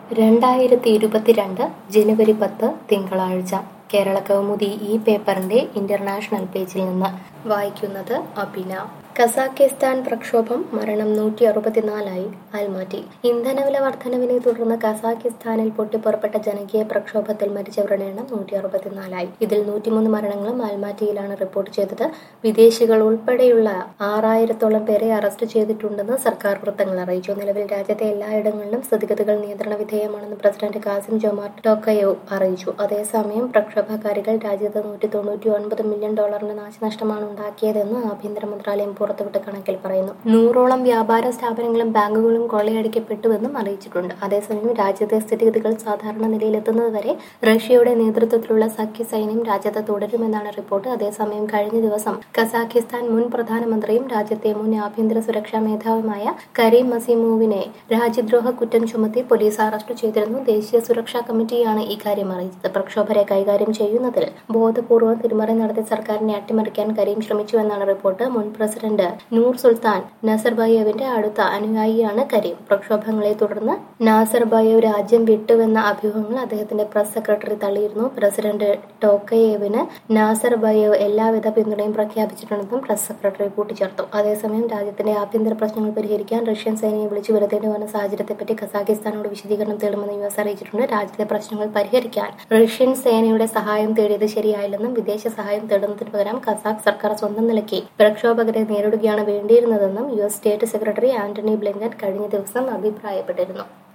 രണ്ടായിരത്തി ഇരുപത്തിരണ്ട് ജനുവരി പത്ത് തിങ്കളാഴ്ച കേരള കൗമുദി ഈ പേപ്പറിന്റെ ഇന്റർനാഷണൽ പേജിൽ നിന്ന് വായിക്കുന്നത് അബിന കസാക്കിസ്ഥാൻ പ്രക്ഷോഭം മരണം നൂറ്റി അറുപത്തിനാലായി അൽമാറ്റി ഇന്ധനവില വർധനവിനെ തുടർന്ന് കസാക്കിസ്ഥാനിൽ പൊട്ടിപ്പുറപ്പെട്ട ജനകീയ പ്രക്ഷോഭത്തിൽ മരിച്ചവരുടെ എണ്ണം നൂറ്റി അറുപത്തിനാലായി ഇതിൽ നൂറ്റിമൂന്ന് മരണങ്ങളും അൽമാറ്റിയിലാണ് റിപ്പോർട്ട് ചെയ്തത് വിദേശികൾ ഉൾപ്പെടെയുള്ള ആറായിരത്തോളം പേരെ അറസ്റ്റ് ചെയ്തിട്ടുണ്ടെന്ന് സർക്കാർ വൃത്തങ്ങൾ അറിയിച്ചു നിലവിൽ രാജ്യത്തെ എല്ലായിടങ്ങളിലും സ്ഥിതിഗതികൾ നിയന്ത്രണ വിധേയമാണെന്ന് പ്രസിഡന്റ് കാസിം ജോമാർ ടോക്കയോ അറിയിച്ചു അതേസമയം പ്രക്ഷോഭകാരികൾ രാജ്യത്ത് നൂറ്റി തൊണ്ണൂറ്റി ഒൻപത് മില്യൺ ഡോളറിന്റെ നാശനഷ്ടമാണ് ഉണ്ടാക്കിയതെന്ന് ആഭ്യന്തര മന്ത്രാലയം പുറത്തുവിട്ട കണക്കിൽ പറയുന്നു നൂറോളം വ്യാപാര സ്ഥാപനങ്ങളും ബാങ്കുകളും കൊള്ളയടിക്കപ്പെട്ടുവെന്നും അറിയിച്ചിട്ടുണ്ട് അതേസമയം രാജ്യത്തെ സ്ഥിതിഗതികൾ സാധാരണ നിലയിലെത്തുന്നതുവരെ റഷ്യയുടെ നേതൃത്വത്തിലുള്ള സഖ്യ സൈന്യം രാജ്യത്ത് തുടരുമെന്നാണ് റിപ്പോർട്ട് അതേസമയം കഴിഞ്ഞ ദിവസം കസാഖിസ്ഥാൻ മുൻ പ്രധാനമന്ത്രിയും രാജ്യത്തെ മുൻ ആഭ്യന്തര സുരക്ഷാ മേധാവിയുമായ കരീം മസീമോവിനെ രാജ്യദ്രോഹ കുറ്റം ചുമത്തി പോലീസ് അറസ്റ്റ് ചെയ്തിരുന്നു ദേശീയ സുരക്ഷാ കമ്മിറ്റിയാണ് ഇക്കാര്യം അറിയിച്ചത് പ്രക്ഷോഭരെ കൈകാര്യം ചെയ്യുന്നതിൽ ബോധപൂർവ്വം തിരിമറി നടത്തി സർക്കാരിനെ അട്ടിമറിക്കാൻ കരീം ശ്രമിച്ചുവെന്നാണ് റിപ്പോർട്ട് മുൻ പ്രസിഡന്റ് നൂർ സുൽത്താൻ നസർബായേവിന്റെ അടുത്ത അനുയായിയാണ് കരീം പ്രക്ഷോഭങ്ങളെ തുടർന്ന് നാസർബായേവ് രാജ്യം വിട്ടുവെന്ന അഭ്യൂഹങ്ങൾ അദ്ദേഹത്തിന്റെ പ്രസ് സെക്രട്ടറി തള്ളിയിരുന്നു പ്രസിഡന്റ് ടോക്കയേവിന് നാസർബായേവ് എല്ലാവിധ പിന്തുണയും പ്രഖ്യാപിച്ചിട്ടുണ്ടെന്നും പ്രസ് സെക്രട്ടറി കൂട്ടിച്ചേർത്തു അതേസമയം രാജ്യത്തിന്റെ ആഭ്യന്തര പ്രശ്നങ്ങൾ പരിഹരിക്കാൻ റഷ്യൻ സേനയെ വിളിച്ചു വരുത്തേണ്ടി വന്ന സാഹചര്യത്തെപ്പറ്റി കസാഖിസ്ഥാനോട് വിശദീകരണം തേടുമെന്ന് യു എസ് അറിയിച്ചിട്ടുണ്ട് രാജ്യത്തെ പ്രശ്നങ്ങൾ പരിഹരിക്കാൻ റഷ്യൻ സേനയുടെ സഹായം തേടിയത് ശരിയായില്ലെന്നും വിദേശ സഹായം തേടുന്നതിന് പകരം കസാഖ് സർക്കാർ സ്വന്തം നിലയ്ക്ക് പ്രക്ഷോഭകരെ നേരിടുകയാണ് വേണ്ടിയിരുന്നതെന്നും U S state secretary Antony Blinken കഴിഞ്ഞ ദിവസം അഭിപ്രായപ്പെട്ടിരുന്നു